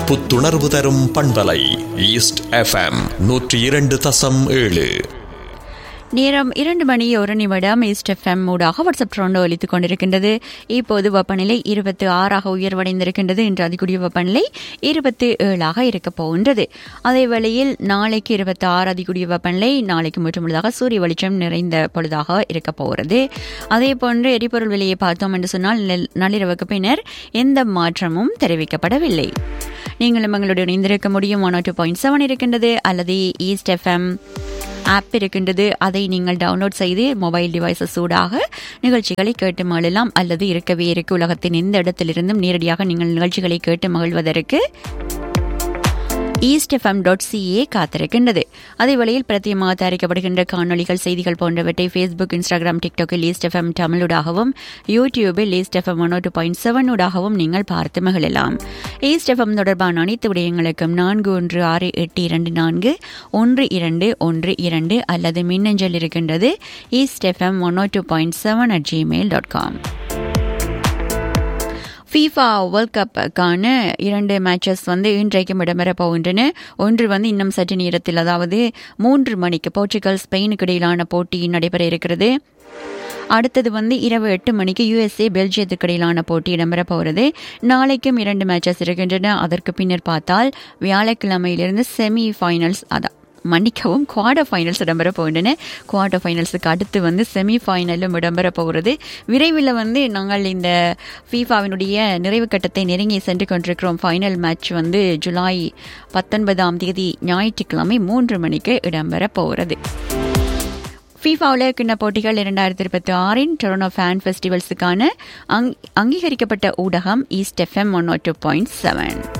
புத்துணர்வு தரும் பண்பலை ஈஸ்ட் எஃப்எம் நூற்றி இரண்டு தசம் ஏழு நேரம் இரண்டு மணி ஒரு நிமிடம் ஈஸ்ட் எஃப்எம் மூடாக வாட்ஸ்அப் ட்ரோண்டோ ஒலித்துக் கொண்டிருக்கின்றது இப்போது வெப்பநிலை இருபத்தி ஆறாக உயர்வடைந்திருக்கின்றது இன்று அதிகூடிய வெப்பநிலை இருபத்தி ஏழாக இருக்கப் போகின்றது அதே வேளையில் நாளைக்கு இருபத்தி ஆறு அதிகூடிய வெப்பநிலை நாளைக்கு முற்றுமுழுதாக சூரிய வெளிச்சம் நிறைந்த பொழுதாக இருக்கப் போகிறது அதே போன்று எரிபொருள் விலையை பார்த்தோம் என்று சொன்னால் நெல்- நள்ளிரவுக்கு பின்னர் எந்த மாற்றமும் தெரிவிக்கப்படவில்லை நீங்களும் எங்களுடன் இணைந்திருக்க முடியும் ஒன் டூ பாயிண்ட் செவன் இருக்கின்றது அல்லது ஈஸ்ட் எஃப்எம் ஆப் இருக்கின்றது அதை நீங்கள் டவுன்லோட் செய்து மொபைல் டிவைசஸ் ஊடாக நிகழ்ச்சிகளை கேட்டு மகிழலாம் அல்லது இருக்கவே இருக்கு உலகத்தின் எந்த இடத்திலிருந்தும் நேரடியாக நீங்கள் நிகழ்ச்சிகளை கேட்டு மகிழ்வதற்கு ஈஸ்ட் எஃப்எம் டாட் சிஏ காத்திருக்கின்றது அதே வேளையில் பிரத்தியமாக தயாரிக்கப்படுகின்ற காணொளிகள் செய்திகள் போன்றவற்றை ஃபேஸ்புக் இன்ஸ்டாகிராம் டிக்டாக்கில் ஈஸ்ட் எஃப்எம் தமிழூடாகவும் யூடியூபில் East FM one two point seven ஊடாகவும் நீங்கள் பார்த்து மகிழலாம் ஈஸ்ட் எஃப்எம் தொடர்பான அனைத்து விடயங்களுக்கும் நான்கு ஒன்று ஆறு எட்டு இரண்டு நான்கு ஒன்று இரண்டு ஒன்று இரண்டு அல்லது மின்னஞ்சல் இருக்கின்றது East FM one two point seven at Gmail dot com FIFA world கப்புக்கான இரண்டு மேட்சஸ் வந்து இன்றைக்கும் இடம்பெற போகின்றன ஒன்று வந்து இன்னும் சற்று நேரத்தில் அதாவது மூன்று மணிக்கு போர்ச்சுகல் ஸ்பெயினுக்கு இடையிலான போட்டி நடைபெற இருக்கிறது அடுத்தது வந்து இரவு எட்டு மணிக்கு யுஎஸ்ஏ பெல்ஜியத்துக்கு இடையிலான போட்டி இடம்பெற போகிறது நாளைக்கும் இரண்டு மேட்சஸ் இருக்கின்றன அதற்கு பின்னர் பார்த்தால் வியாழக்கிழமையிலிருந்து செமி ஃபைனல்ஸ் அதான் மன்னிக்கவும் குவார்டர் ஃபைனல்ஸ் இடம்பெற போகின்றன குவார்டர் ஃபைனல்ஸுக்கு அடுத்து வந்து செமி ஃபைனலும் இடம்பெற போகிறது விரைவில் வந்து நாங்கள் இந்த ஃபீஃபாவினுடைய நிறைவு கட்டத்தை நெருங்கி சென்று கொண்டிருக்கிறோம் ஃபைனல் மேட்ச் வந்து ஜூலை பத்தொன்பதாம் தேதி ஞாயிற்றுக்கிழமை மூன்று மணிக்கு இடம்பெற போகிறது ஃபீஃபா உலகக்கிண்ண போட்டிகள் இரண்டாயிரத்தி இருபத்தி ஆறின் டொரனோ ஃபேன் ஃபெஸ்டிவல்ஸுக்கான அங்- அங்கீகரிக்கப்பட்ட ஊடகம் East FM one two point seven